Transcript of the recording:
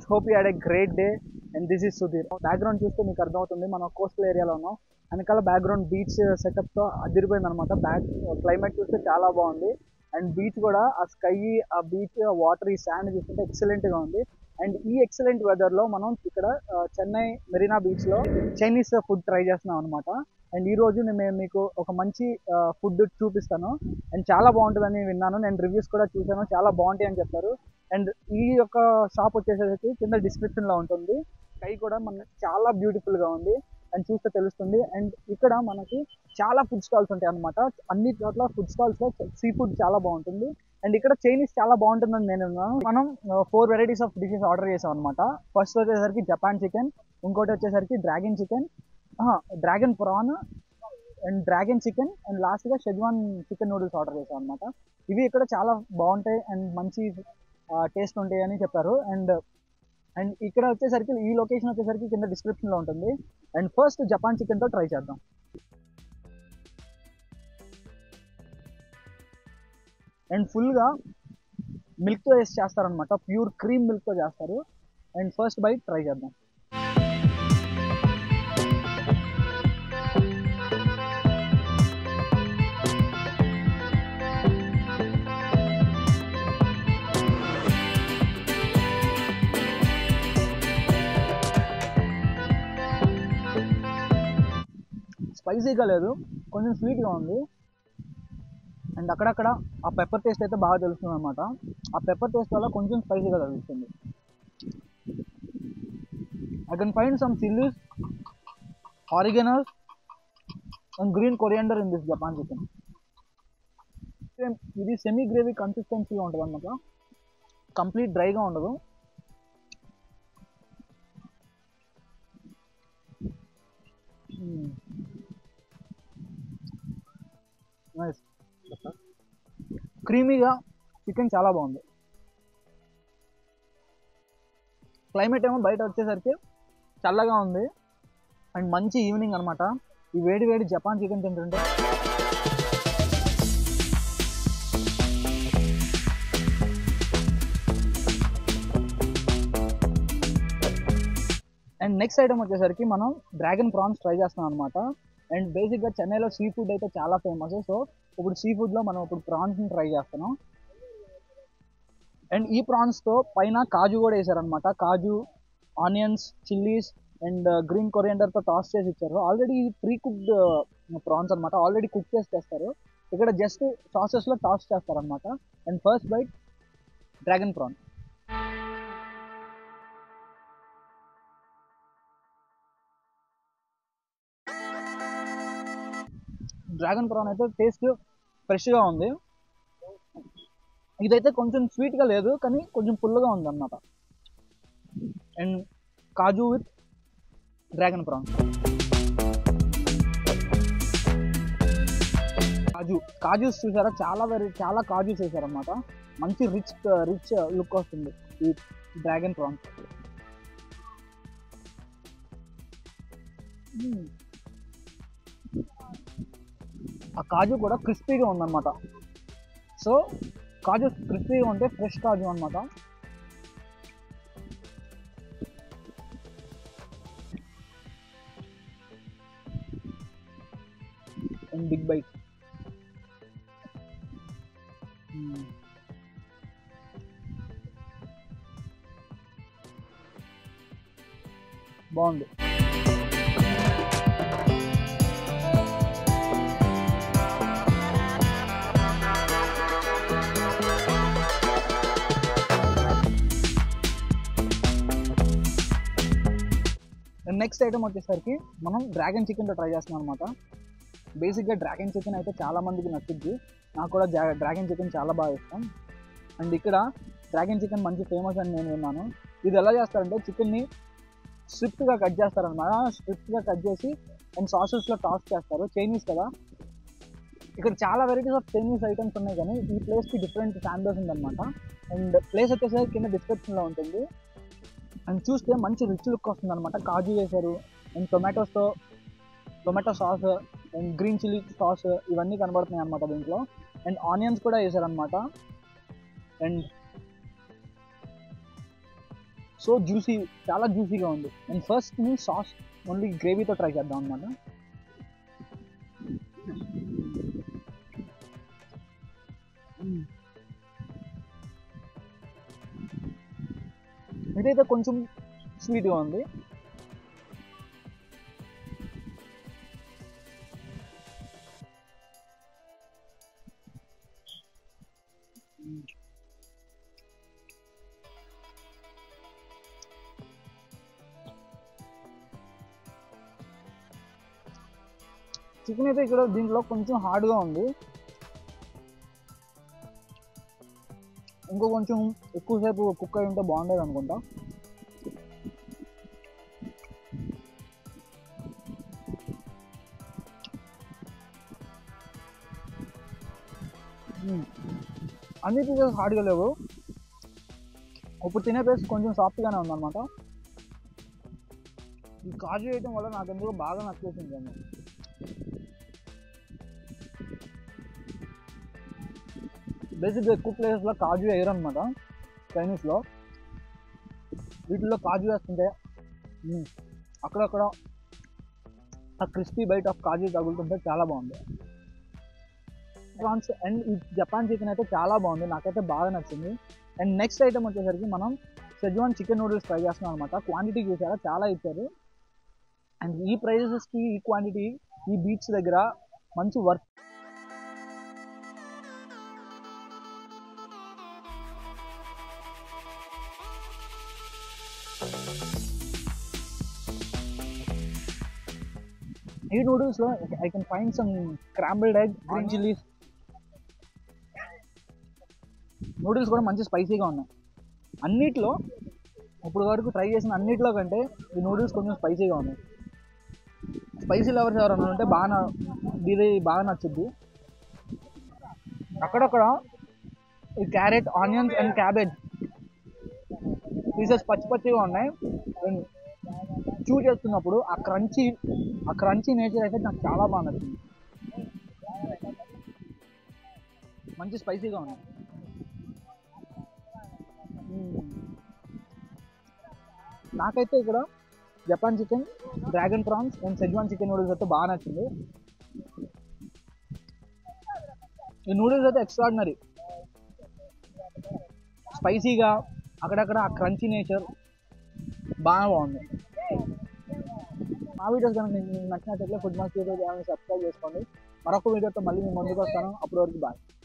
Friends hope you had a great day and this is Sudheer background చూస్తే మీకు అర్థమవుతుంది మనం కోస్టల్ ఏరియాలో ఉన్నాం వెనకాల బ్యాక్గ్రౌండ్ బీచ్ సెటప్తో అదిరిపోయింది అనమాట బ్యాక్ క్లైమేట్ చూస్తే చాలా బాగుంది అండ్ బీచ్ కూడా ఆ స్కై ఆ బీచ్ ఆ వాటర్ ఈ శాండ్ చూస్తుంటే ఎక్సలెంట్గా ఉంది అండ్ ఈ ఎక్సలెంట్ వెదర్లో మనం ఇక్కడ ఆ, చెన్నై మెరీనా బీచ్లో చైనీస్ ఫుడ్ ట్రై చేస్తున్నాం అనమాట అండ్ ఈ రోజు నేను మీకు ఒక మంచి ఫుడ్ చూపిస్తాను అండ్ చాలా బాగుంటుందని విన్నాను నేను రివ్యూస్ కూడా చూశాను చాలా బాగుంటాయి అని చెప్పారు అండ్ ఈ యొక్క షాప్ వచ్చేసరికి కింద description లో ఉంటుంది స్కై కూడా మనకి చాలా beautiful గా ఉంది అండ్ చూస్తే తెలుస్తుంది అండ్ ఇక్కడ మనకి చాలా ఫుడ్ స్టాల్స్ ఉంటాయి అనమాట అన్ని చోట్ల ఫుడ్ స్టాల్స్ లో సీ ఫుడ్ చాలా బాగుంటుంది అండ్ ఇక్కడ చైనీస్ చాలా బాగుంటుందని నేను విన్నాను మనం four varieties of dishes order చేసాం అనమాట ఫస్ట్ వచ్చేసరికి జపాన్ చికెన్ ఇంకోటి వచ్చేసరికి dragon chicken dragon prawn and dragon chicken and లాస్ట్గా షెజ్వాన్ చికెన్ నూడిల్స్ ఆర్డర్ చేసాం అనమాట ఇవి ఇక్కడ చాలా బాగుంటాయి అండ్ మంచి టేస్ట్ ఉంటాయి అని చెప్పారు అండ్ అండ్ ఇక్కడ వచ్చేసరికి ఈ లొకేషన్ వచ్చేసరికి కింద description లో ఉంటుంది అండ్ ఫస్ట్ జపాన్ చికెన్తో ట్రై చేద్దాం అండ్ ఫుల్గా మిల్క్తో వేసి చేస్తారనమాట ప్యూర్ క్రీమ్ మిల్క్తో చేస్తారు అండ్ ఫస్ట్ బైట్ ట్రై చేద్దాం స్పైసీగా లేదు కొంచెం స్వీట్గా ఉంది అండ్ అక్కడక్కడ ఆ పెప్పర్ టేస్ట్ అయితే బాగా తెలుస్తుంది అనమాట ఆ పెప్పర్ టేస్ట్ వల్ల కొంచెం స్పైసీగా తెలుస్తుంది I can find some chillies originals and green coriander in this Japan chicken ఇది సెమీ గ్రేవీ కన్సిస్టెన్సీగా ఉంటుంది అనమాట కంప్లీట్ డ్రైగా ఉండదు నైస్ క్రీమీగా చికెన్ చాలా బాగుంది క్లైమేట్ ఏమో బయట వచ్చేసరికి చల్లగా ఉంది అండ్ మంచి ఈవినింగ్ అనమాట ఈ వేడి వేడి జపాన్ చికెన్ తింటుంటే అండ్ నెక్స్ట్ ఐటమ్ వచ్చేసరికి మనం డ్రాగన్ ప్రాన్స్ ట్రై చేస్తాం అనమాట అండ్ బేసిక్గా చెన్నైలో సీ ఫుడ్ అయితే చాలా ఫేమస్ సో ఇప్పుడు సీ ఫుడ్లో మనం ఇప్పుడు ప్రాన్స్ని ట్రై చేస్తున్నాం అండ్ ఈ ప్రాన్స్తో పైన కాజు కూడా వేసారనమాట కాజు ఆనియన్స్ చిల్లీస్ అండ్ గ్రీన్ కొరియండర్తో టాస్ చేసి ఇచ్చారు ఆల్రెడీ ప్రీ కుక్డ్ ప్రాన్స్ అనమాట ఆల్రెడీ కుక్ చేసి చేస్తారు ఇక్కడ జస్ట్ సాసెస్లో టాస్ చేస్తారనమాట and first bite dragon prawn dragon prawn అయితే టేస్ట్ ఫ్రెష్గా ఉంది ఇదైతే కొంచెం స్వీట్గా లేదు కానీ కొంచెం పుల్లగా ఉంది అన్నమాట అండ్ కాజు విత్ డ్రాగన్ ప్రాన్ కాజు కాజూస్ చూసారా చాలా వెరీ చాలా కాజూస్ వేసారనమాట మంచి రిచ్ రిచ్ లుక్ వస్తుంది ఈ డ్రాగన్ ప్రాన్ ఆ కాజు కూడా క్రిస్పీగా ఉందన్నమాట సో కాజు క్రిస్పీగా ఉంటే ఫ్రెష్ కాజు అన్నమాట అండ్ బిగ్ బైట్ బాగుంది నెక్స్ట్ ఐటమ్ వచ్చేసరికి మనం డ్రాగన్ చికెన్తో ట్రై చేస్తున్నాం అనమాట బేసిక్గా డ్రాగన్ చికెన్ అయితే చాలా మందికి నచ్చుద్ది నాకు కూడా డ్రాగన్ చికెన్ చాలా బాగా ఇష్టం అండ్ ఇక్కడ డ్రాగన్ చికెన్ మంచి ఫేమస్ అని నేను విన్నాను ఇది ఎలా చేస్తారంటే చికెన్ని స్ట్రిప్ట్గా కట్ చేస్తారనమాట స్ట్రిప్ట్గా కట్ చేసి అండ్ సాసెస్లో టాస్ చేస్తారు చైనీస్ కదా ఇక్కడ చాలా వెరైటీస్ ఆఫ్ చైనీస్ ఐటమ్స్ ఉన్నాయి కానీ ఈ ప్లేస్కి డిఫరెంట్ స్టాండర్డ్స్ ఉందన్నమాట అండ్ ప్లేస్ వచ్చేసరికి కింద డిస్క్రిప్షన్లో ఉంటుంది అండ్ చూస్తే మంచి రిచ్ లుక్ వస్తుంది అనమాట కాజు వేశారు అండ్ టొమాటోస్తో tomato sauce and green chilli sauce ఇవన్నీ కనబడుతున్నాయి అనమాట దీంట్లో అండ్ ఆనియన్స్ కూడా వేసారనమాట అండ్ సో జ్యూసీ చాలా జ్యూసీగా ఉంది అండ్ ఫస్ట్ మీ సాస్ ఓన్లీ గ్రేవీతో ట్రై చేద్దాం అనమాట ఇదైతే కొంచెం స్వీట్గా ఉంది చికెన్ అయితే ఇక్కడ దీంట్లో కొంచెం హార్డ్గా ఉంది ఇంకో కొంచెం ఎక్కువసేపు కుక్ అయి ఉంటే బాగుండేది అనుకుంటా మ్మ్. అన్ని పీసెస్ హార్డ్గా లేవు ఇప్పుడు తినే పీస్ కొంచెం సాఫ్ట్గానే ఉందన్నమాట ఈ కాజు వేయటం వల్ల నాకు ఎందుకు బాగా నచ్చేసింది అండి బేసిక్గా ఎక్కువ ప్లేసెస్లో కాజు వేయరు అనమాట చైనీస్లో వీటిల్లో కాజు వేస్తుంటే మ్మ్, అక్కడక్కడ ఆ క్రిస్పీ బైట్ ఆఫ్ కాజు తగులుతుంటే చాలా బాగుంది ప్రాన్స్ అండ్ ఈ జపాన్ చికెన్ అయితే చాలా బాగుంది నాకైతే బాగా నచ్చింది అండ్ నెక్స్ట్ ఐటమ్ వచ్చేసరికి మనం సెజ్వాన్ చికెన్ నూడిల్స్ ట్రై చేస్తున్నాం అనమాట క్వాంటిటీ చూసారా చాలా ఇచ్చారు అండ్ ఈ ప్రైజెస్కి ఈ క్వాంటిటీ ఈ బీచ్ దగ్గర మంచి వర్క్ ఈ నూడిల్స్లో I can find some crumbled egg green chillies noodles కూడా మంచి స్పైసీగా ఉన్నాయి అన్నిట్లో ఇప్పుడు వరకు ట్రై చేసిన అన్నిట్లో కంటే ఈ నూడిల్స్ కొంచెం స్పైసీగా ఉన్నాయి స్పైసీ లవర్స్ ఎవరైనా ఉంటే బాగా నా- ఇది బాగా నచ్చుద్ది అక్కడక్కడ ఈ carrot onions and cabbage pieces పచ్చి పచ్చిగా ఉన్నాయి చూ చేస్తున్నప్పుడు ఆ క్రంచీ ఆ క్రంచీ నేచర్ అయితే నాకు చాలా బాగా నచ్చింది మంచి స్పైసీగా ఉంది మ్మ్. నాకైతే ఇక్కడ Japan chicken dragon prawns and schezwan chicken noodles అయితే బాగా నచ్చింది ఈ నూడిల్స్ అయితే ఎక్స్ట్రాడినరీ స్పైసీగా అక్కడక్కడ ఆ క్రంచీ నేచర్ బాగా బాగుంది మా వీడియోస్ కనుక మీకు నచ్చినట్లయితే ఫుడ్ మాస్టర్ ఛానల్ సబ్స్క్రైబ్ చేసుకోండి మరొక వీడియోతో మళ్ళీ మీ ముందుకు వస్తాను అప్పటి వరకు బాయ్